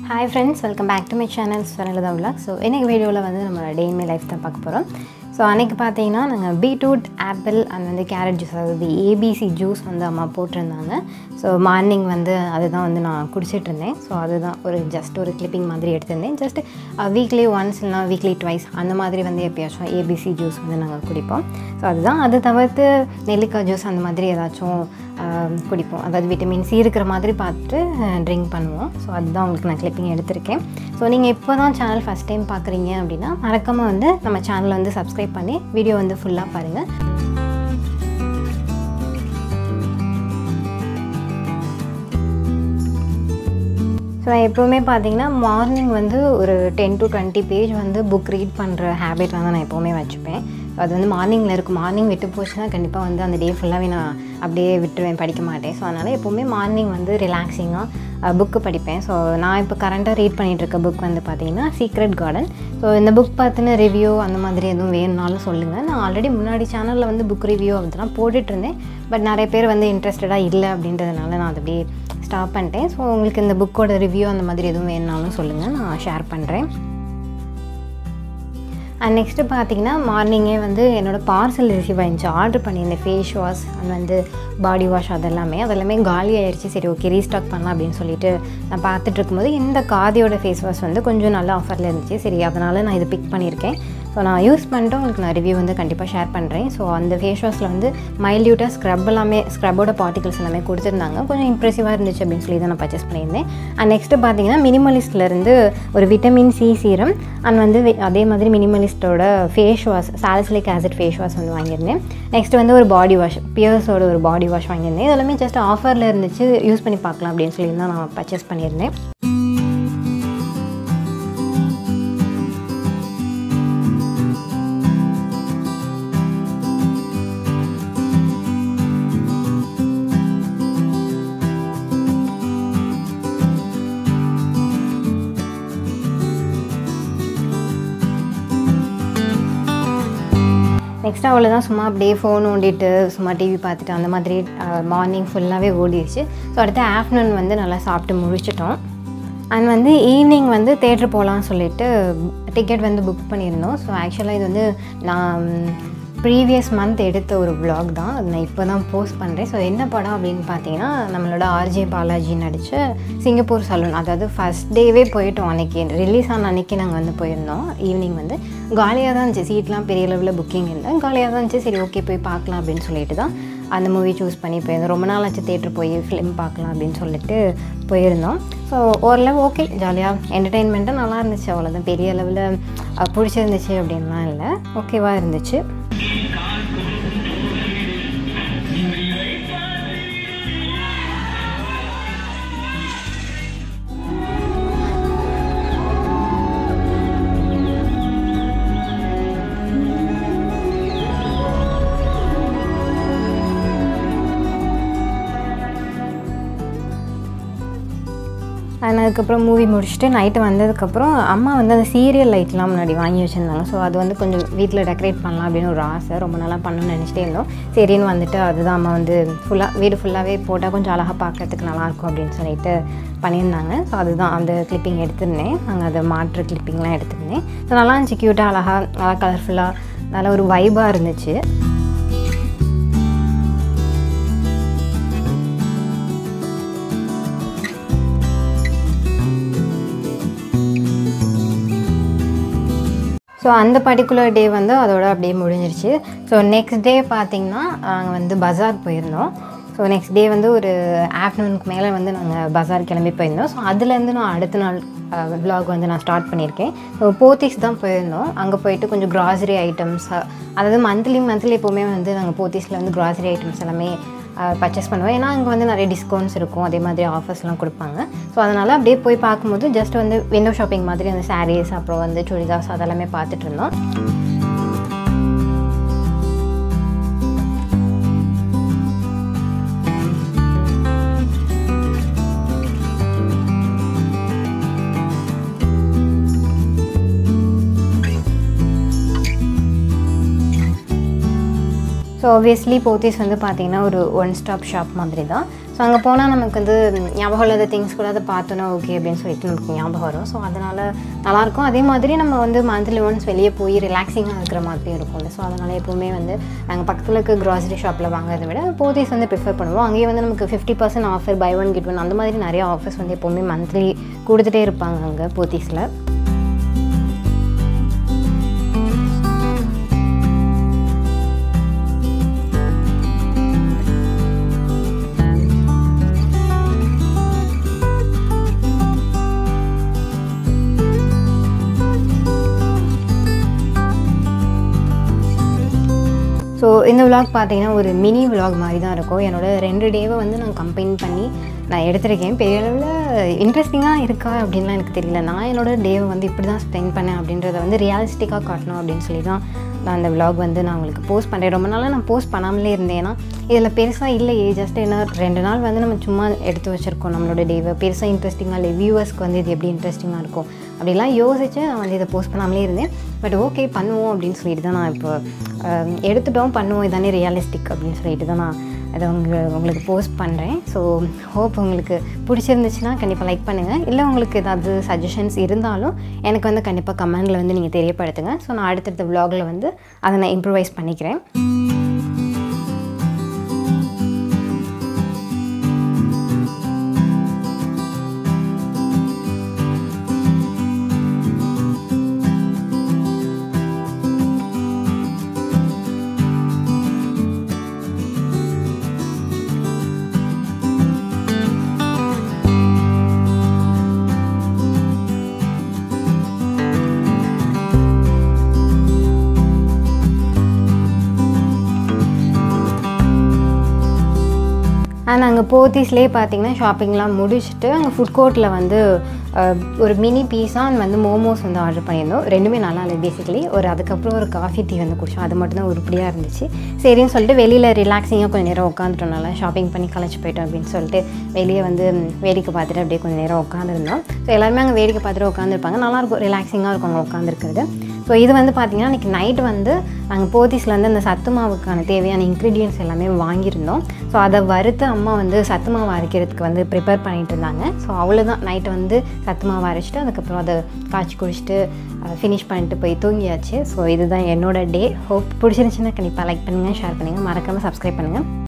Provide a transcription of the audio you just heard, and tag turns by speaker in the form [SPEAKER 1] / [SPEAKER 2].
[SPEAKER 1] hi friends welcome back to my channel Sonnalatha vlog so இன்றைக்கி வீடியோவில் வந்து நம்ம டே மை லைஃப் தான் பார்க்க போகிறோம் ஸோ அன்றைக்கி பார்த்தீங்கன்னா நாங்கள் பீட்ரூட் ஆப்பிள் அண்ட் வந்து கேரட் ஜூஸ் அதாவது ஏபிசி ஜூஸ் வந்து அம்மா போட்டிருந்தாங்க ஸோ மார்னிங் வந்து அதுதான் வந்து நான் குடிச்சிட்டு இருந்தேன் ஸோ அதுதான் ஒரு ஜஸ்ட் ஒரு கிளிப்பிங் மாதிரி எடுத்திருந்தேன் ஜஸ்ட் வீக்லி ஒன்ஸ் இல்லைனா வீக்லி ட்வைஸ் அந்த மாதிரி வந்து எப்பயாச்சும் ஏபிசி ஜூஸ் வந்து நாங்கள் குடிப்போம் ஸோ அதுதான் அது தவிர்த்து நெல்லிக்காய் ஜூஸ் அந்த மாதிரி ஏதாச்சும் ஆஹ், குடிப்போம் அதாவது விட்டமின் சி இருக்கிற மாதிரி பார்த்துட்டு ட்ரிங்க் பண்ணுவோம் ஸோ அதுதான் உங்களுக்கு நான் கிளிப்பிங் எடுத்திருக்கேன் ஸோ நீங்கள் இப்போ தான் சேனல் ஃபஸ்ட் டைம் பார்க்குறீங்க அப்படின்னா மறக்காமல் வந்து நம்ம சேனலை வந்து சப்ஸ்கிரைப் பண்ணி வீடியோ வந்து ஃபுல்லாக பாருங்கள் ஸோ நான் எப்போவுமே பார்த்தீங்கன்னா மார்னிங் வந்து ஒரு டென் டு டுவெண்ட்டி பேஜ் வந்து புக் ரீட் பண்ணுற ஹேபிட் வந்து நான் எப்போவுமே வச்சுப்பேன் ஸோ அது வந்து மார்னிங்கில் இருக்கும் மார்னிங் விட்டு போச்சுன்னா கண்டிப்பாக வந்து அந்த டே ஃபுல்லாகவே நான் அப்படியே விட்டுருவேன் படிக்க மாட்டேன் ஸோ அதனால் எப்போவுமே மார்னிங் வந்து ரிலாக்ஸிங்காக புக்கு படிப்பேன் ஸோ நான் இப்போ கரண்ட்டாக ரீட் பண்ணிகிட்டு இருக்க புக் வந்து பார்த்தீங்கன்னா சீக்ரெட் கார்டன் ஸோ இந்த புக் பார்த்தின ரிவ்யூ அந்த மாதிரி எதுவும் வேணும்னாலும் சொல்லுங்கள் நான் ஆல்ரெடி முன்னாடி சேனலில் வந்து புக் ரிவ்யூ அதெல்லாம் போட்டுட்டு இருந்தேன் பட் நிறைய பேர் வந்து இன்ட்ரெஸ்டடாக இல்லை அப்படின்றதுனால நான் அதை அப்படியே ஸ்டாப் பண்ணிட்டேன் ஸோ உங்களுக்கு இந்த புக்கோட ரிவ்யூ அந்த மாதிரி எதுவும் வேணுனாலும் சொல்லுங்கள் நான் ஷேர் பண்ணுறேன் அண்ட் நெக்ஸ்ட்டு பார்த்தீங்கன்னா மார்னிங்கே வந்து என்னோடய பார்சல் ரிசீவ் ஆயிருந்துச்சு ஆர்டர் பண்ணியிருந்தேன் ஃபேஸ் வாஷ் அண்ட் வந்து பாடி வாஷ் அதெல்லாமே அதெல்லாமே காலி ஆயிடுச்சு சரி ஓகே ரீஸ்டாக் பண்ணலாம் அப்படின்னு சொல்லிட்டு நான் பார்த்துட்டு இருக்கும்போது இந்த காதியோட ஃபேஸ் வாஷ் வந்து கொஞ்சம் நல்ல ஆஃபரில் இருந்துச்சு சரி அதனால் நான் இது பிக் பண்ணியிருக்கேன் ஸோ நான் யூஸ் பண்ணிட்டு உங்களுக்கு நான் ரிவ்யூ வந்து கண்டிப்பாக ஷேர் பண்ணுறேன் ஸோ அந்த ஃபேஸ் வாஷில் வந்து மைல்யூட்டாக ஸ்க்ரப் எல்லாமே ஸ்க்ரப்போட பார்ட்டிகல்ஸ் எல்லாமே கொடுத்துருந்தாங்க கொஞ்சம் இம்ப்ரெசிவாக இருந்துச்சு அப்படின்னு சொல்லி தான் நான் பர்ச்சேஸ் பண்ணியிருந்தேன் அண்ட் நெக்ஸ்ட்டு பார்த்தீங்கன்னா மினிமலிஸ்ட்லேருந்து ஒரு விட்டமின் சி சீரம் அண்ட் வந்து வி- அதே மாதிரி மினிமலிஸ்ட்டோட face wash salicylic acid face wash வந்து வாங்கியிருந்தேன் நெக்ஸ்ட் வந்து ஒரு பாடி வாஷ் பியர்ஸோட ஒரு பாடி வாஷ் வாங்கியிருந்தேன் இதெல்லாமே ஜஸ்ட் ஆஃபரில் இருந்துச்சு யூஸ் பண்ணி பார்க்கலாம் அப்படின்னு சொல்லி தான் நான் பர்ச்சேஸ் பண்ணியிருந்தேன் நெக்ஸ்ட் அவ்வளோதான் சும்மா அப்படியே ஃபோன் ஓண்டிட்டு சும்மா டிவி பார்த்துட்டு அந்த மாதிரி மார்னிங் ஃபுல்லாகவே ஓடிடுச்சு ஸோ அடுத்து ஆஃப்டர்நூன் வந்து நல்லா சாப்பிட்டு முடிச்சிட்டோம் அண்ட் வந்து ஈவினிங் வந்து தேட்டர் போகலான்னு சொல்லிட்டு டிக்கெட் வந்து புக் பண்ணியிருந்தோம் ஸோ ஆக்சுவலாக இது வந்து நான் ப்ரீவியஸ் மந்த் எடுத்த ஒரு vlog தான் அது நான் இப்போ தான் போஸ்ட் பண்ணுறேன் ஸோ என்ன படம் அப்படின்னு பார்த்தீங்கன்னா நம்மளோட ஆர்ஜே பாலாஜி நடித்த சிங்கப்பூர் சலூன் அதாவது ஃபஸ்ட் டேவே போயிட்டோம் அன்றைக்கி ரிலீஸ் ஆன அன்றைக்கி நாங்கள் வந்து போயிருந்தோம் ஈவினிங் வந்து காலியாக தான் இருந்துச்சு சீட்லாம் பெரிய லெவலில் புக்கிங் இல்லை காலியாக தான் இருந்துச்சு சரி ஓகே போய் பார்க்கலாம் அப்படின்னு சொல்லிட்டு தான் அந்த மூவி சூஸ் பண்ணி போயிருந்தோம் ரொம்ப நாள் ஆச்சு தேட்டர் போய் ஃபிலிம் பார்க்கலாம் அப்படின்னு சொல்லிட்டு போயிருந்தோம் ஸோ ஓரளவு ஓகே ஜாலியாக என்டர்டெயின்மெண்ட்டாக நல்லா இருந்துச்சு அவ்வளோதான் பெரிய லெவலில் பிடிச்சிருந்துச்சு அப்படின்லாம் இல்லை ஓகேவாக இருந்துச்சு அண்ட் அதுக்கப்புறம் மூவி முடிச்சுட்டு நைட்டு வந்ததுக்கப்புறம் அம்மா வந்து அந்த சீரியல் லைட்லாம் முன்னாடி வாங்கி வச்சுருந்தாங்க ஸோ அது வந்து கொஞ்சம் வீட்டில் டெக்கரேட் பண்ணலாம் அப்படின்னு ஒரு ஆசை ரொம்ப நாளாக பண்ணணும்னு நினச்சிட்டே இருந்தோம் சரின்னு வந்துட்டு அதுதான் அம்மா வந்து ஃபுல்லாக வீடு ஃபுல்லாகவே போட்டால் கொஞ்சம் அழகாக பார்க்கறதுக்கு நல்லாயிருக்கும் அப்படின்னு சொல்லிட்டு பண்ணியிருந்தாங்க ஸோ அதுதான் அந்த கிளிப்பிங் எடுத்திருந்தேன் நாங்கள் அதை மாற்று கிளிப்பிங்லாம் எடுத்திருந்தேன் ஸோ நல்லா இருந்துச்சு க்யூட்டாக அழகாக நல்லா கலர்ஃபுல்லாக நல்ல ஒரு வைபாக இருந்துச்சு ஸோ அந்த பர்டிகுலர் டே வந்து அதோட அப்படியே முடிஞ்சிருச்சு ஸோ நெக்ஸ்ட் டே பார்த்திங்கன்னா நாங்கள் வந்து பஜார் போயிருந்தோம் ஸோ நெக்ஸ்ட் டே வந்து ஒரு ஆஃப்டர்நூனுக்கு மேலே வந்து நாங்கள் பஜார் கிளம்பி போயிருந்தோம் ஸோ அதுலேருந்து நான் அடுத்த நாள் vlog வந்து நான் ஸ்டார்ட் பண்ணியிருக்கேன் ஸோ போத்தீஸ் தான் போயிருந்தோம் அங்கே போயிட்டு கொஞ்சம் கிராசரி ஐட்டம்ஸ் அதாவது மந்த்லி மந்த்லி எப்போவுமே வந்து நாங்கள் போத்தீஸில் வந்து கிராசரி ஐட்டம்ஸ் எல்லாமே பர்ச்சேஸ் பண்ணுவேன் ஏன்னா அங்கே வந்து நிறைய டிஸ்கவுண்ட்ஸ் இருக்கும் அதே மாதிரி ஆஃபர்ஸ்லாம் கொடுப்பாங்க ஸோ அதனால் அப்படியே போய் பார்க்கும்போது ஜஸ்ட் வந்து விண்டோ ஷாப்பிங் மாதிரி அந்த சாரீஸ் அப்புறம் வந்து சுடிதார்ஸ் அதெல்லாமே பார்த்துட்டு இருந்தோம் ஸோ obviously போத்தீஸ் வந்து பார்த்திங்கன்னா ஒரு ஒன் ஸ்டாப் ஷாப் மாதிரி தான் ஸோ அங்கே போனால் நமக்கு வந்து ஞாபகம் இல்லாத திங்ஸ் கூட அதை பார்த்தோன்னா ஓகே அப்படின்னு சொல்லிட்டு நமக்கு ஞாபகம் வரும் ஸோ அதனால் நல்லாயிருக்கும் அதே மாதிரி நம்ம வந்து மந்த்லி ஒன்ஸ் வெளியே போய் ரிலாக்ஸிங்காக இருக்கிற மாதிரி இருக்கும்ல ஸோ அதனால் எப்போவுமே வந்து நாங்கள் பக்கத்தில் இருக்க க்ராசரி ஷாப்பில் வாங்குறதை விட போத்தீஸ் வந்து ப்ரிஃபர் பண்ணுவோம் அங்கேயே வந்து நமக்கு fifty percent offer buy one get one அந்த மாதிரி நிறைய ஆஃபர்ஸ் வந்து எப்போவுமே மந்த்லி கொடுத்துட்டே இருப்பாங்க அங்கே போத்தீஸில் ஸோ இந்த விலாக் பார்த்தீங்கன்னா ஒரு மினி விலாக் மாதிரி தான் இருக்கும் என்னோட ரெண்டு டேவை வந்து நான் கம்பைன் பண்ணி நான் எடுத்திருக்கேன் பெரிய அளவில் இன்ட்ரெஸ்டிங்காக இருக்கா அப்படின்லாம் எனக்கு தெரியல நான் என்னோட டேவை வந்து இப்படி தான் ஸ்பெண்ட் பண்ணேன் அப்படின்றத வந்து ரியாலிஸ்டிக்காக காட்டணும் அப்படின்னு சொல்லி தான் நான் அந்த விலாக் வந்து நான் உங்களுக்கு போஸ்ட் பண்ணுறேன் ரொம்ப நாளாக நான் போஸ்ட் பண்ணாமலே இருந்தேன் ஏன்னா இதில் பெருசாக இல்லையே ஜஸ்ட் என்ன ரெண்டு நாள் வந்து நம்ம சும்மா எடுத்து வச்சுருக்கோம் நம்மளோட டேவை பெருசாக இன்ட்ரெஸ்டிங்காக இல்லை வியூவர்ஸ்க்கு வந்து இது எப்படி இன்ட்ரெஸ்டிங்காக இருக்கும் அப்படிலாம் யோசித்து நான் வந்து இதை போஸ்ட் பண்ணாமலே இருந்தேன் பட் ஓகே பண்ணுவோம் அப்படின்னு சொல்லிட்டு தான் நான் இப்போ அஹ், எடுத்துட்டோம் பண்ணுவோம் இதானே ரியலிஸ்டிக் அப்படின்னு சொல்லிட்டு தான் நான் அதை உங்க உங்களுக்கு போஸ்ட் பண்ணுறேன் ஸோ ஹோப் உங்களுக்கு பிடிச்சிருந்துச்சுன்னா கண்டிப்பாக லைக் பண்ணுங்கள் இல்லை உங்களுக்கு ஏதாவது சஜஷன்ஸ் இருந்தாலும் எனக்கு வந்து கண்டிப்பாக கமெண்டில் வந்து நீங்கள் தெரியப்படுத்துங்க ஸோ நான் அடுத்தடுத்த vlogல வந்து அதை நான் இம்ப்ரூவைஸ் பண்ணிக்கிறேன் அண்ட் அங்கே போத்தீஸ்லேயே பார்த்தீங்கன்னா ஷாப்பிங்லாம் முடிச்சுட்டு அங்கே ஃபுட் கோர்ட்டில் வந்து அஹ், ஒரு மினி பீஸா அண்ட் வந்து மோமோஸ் வந்து ஆர்டர் பண்ணியிருந்தோம் ரெண்டுமே நல்லா இல்லை பேசிக்கலி ஒரு அதுக்கப்புறம் ஒரு காஃபி டீ வந்து குடிச்சோம் அது மட்டும் தான் உருப்படியாக இருந்துச்சு சரின்னு சொல்லிட்டு வெளியில் ரிலாக்ஸிங்காக கொஞ்சம் நேரம் உட்காந்துட்டோம் நல்லா ஷாப்பிங் பண்ணி களைச்சு போயிட்டோம் அப்படின்னு சொல்லிட்டு வெளியே வந்து ம், வேடிக்கை பார்த்துட்டு அப்படியே கொஞ்சம் நேரம் உட்காந்துருந்தோம் ஸோ எல்லாருமே அங்கே வேடிக்கை பார்த்துட்டு உட்காந்துருப்பாங்க நல்லாயிருக்கும் ரிலாக்ஸிங்காக இருக்கும் அங்கே உட்காந்துருக்கிறது ஸோ இது வந்து பார்த்திங்கன்னா இன்றைக்கி நைட் வந்து நாங்கள் போத்தீஸில் வந்து அந்த சத்து மாவுக்கான தேவையான இன்க்ரீடியன்ஸ் எல்லாமே வாங்கியிருந்தோம் ஸோ அதை வறுத்து அம்மா வந்து சத்து மாவு அரைக்கிறதுக்கு வந்து ப்ரிப்பேர் பண்ணிட்டு இருந்தாங்க ஸோ அவ்வளோதான் நைட்டு வந்து சத்து மாவு அரைச்சிட்டு அதுக்கப்புறம் அதை காய்ச்சி குடிச்சிட்டு ஃபினிஷ் பண்ணிட்டு போய் தூங்கியாச்சு ஸோ இதுதான் என்னோட டே ஹோப் பிடிச்சிருந்துச்சுன்னா கண்டிப்பாக லைக் பண்ணுங்கள் ஷேர் பண்ணுங்கள் மறக்காமல் சப்ஸ்கிரைப் பண்ணுங்கள்